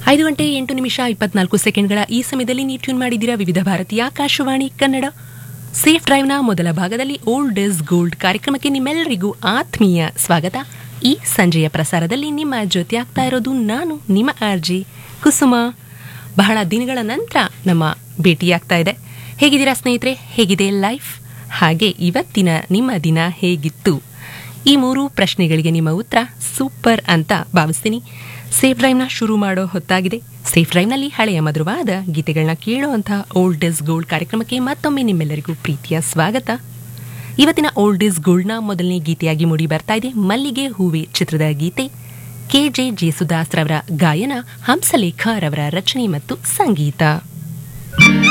ಐದು ಗಂಟೆ ಎಂಟು ನಿಮಿಷ ಇಪ್ಪತ್ನಾಲ್ಕು ಸೆಕೆಂಡ್ಗಳ ಈ ಸಮಯದಲ್ಲಿ ನೀವು ಟ್ಯೂನ್ ಮಾಡಿದ್ದೀರಾ ವಿವಿಧ ಭಾರತೀಯ ಆಕಾಶವಾಣಿ ಕನ್ನಡ ಸೇಫ್ ಡ್ರೈವ್ನ ಮೊದಲ ಭಾಗದಲ್ಲಿ ಓಲ್ಡ್ ಇಸ್ ಗೋಲ್ಡ್ ಕಾರ್ಯಕ್ರಮಕ್ಕೆ ನಿಮ್ಮೆಲ್ಲರಿಗೂ ಆತ್ಮೀಯ ಸ್ವಾಗತ ಈ ಸಂಜೆಯ ಪ್ರಸಾರದಲ್ಲಿ ನಿಮ್ಮ ಜೊತೆ ಆಗ್ತಾ ಇರೋದು ನಾನು ನಿಮ್ಮ ಆರ್ಜಿ ಕುಸುಮ ಬಹಳ ದಿನಗಳ ನಂತರ ನಮ್ಮ ಭೇಟಿಯಾಗ್ತಾ ಇದೆ ಹೇಗಿದ್ದೀರಾ ಸ್ನೇಹಿತರೆ ಹೇಗಿದೆ ಲೈಫ್ ಹಾಗೆ ಇವತ್ತಿನ ನಿಮ್ಮ ದಿನ ಹೇಗಿತ್ತು ಈ ಮೂರು ಪ್ರಶ್ನೆಗಳಿಗೆ ನಿಮ್ಮ ಉತ್ತರ ಸೂಪರ್ ಅಂತ ಭಾವಿಸ್ತೀನಿ ಸೇಫ್ ಡ್ರೈವ್ನ ಶುರು ಮಾಡೋ ಹೊತ್ತಾಗಿದೆ ಸೇಫ್ ಡ್ರೈವ್ನಲ್ಲಿ ಹಳೆಯ ಮಧುರವಾದ ಗೀತೆಗಳನ್ನ ಕೇಳೋವಂಥ ಓಲ್ಡ್ ಇಸ್ ಗೋಲ್ಡ್ ಕಾರ್ಯಕ್ರಮಕ್ಕೆ ಮತ್ತೊಮ್ಮೆ ನಿಮ್ಮೆಲ್ಲರಿಗೂ ಪ್ರೀತಿಯ ಸ್ವಾಗತ ಇವತ್ತಿನ ಓಲ್ಡ್ ಇಸ್ ಗೋಲ್ಡ್ನ ಮೊದಲನೇ ಗೀತೆಯಾಗಿ ಮೂಡಿ ಬರ್ತಾ ಇದೆ ಮಲ್ಲಿಗೆ ಹೂವೆ ಚಿತ್ರದ ಗೀತೆ ಕೆ ಜೆ ಜೇಸುದಾಸ್ ರವರ ಗಾಯನ ಹಂಸಲೇಖ ರವರ ರಚನೆ ಮತ್ತು ಸಂಗೀತ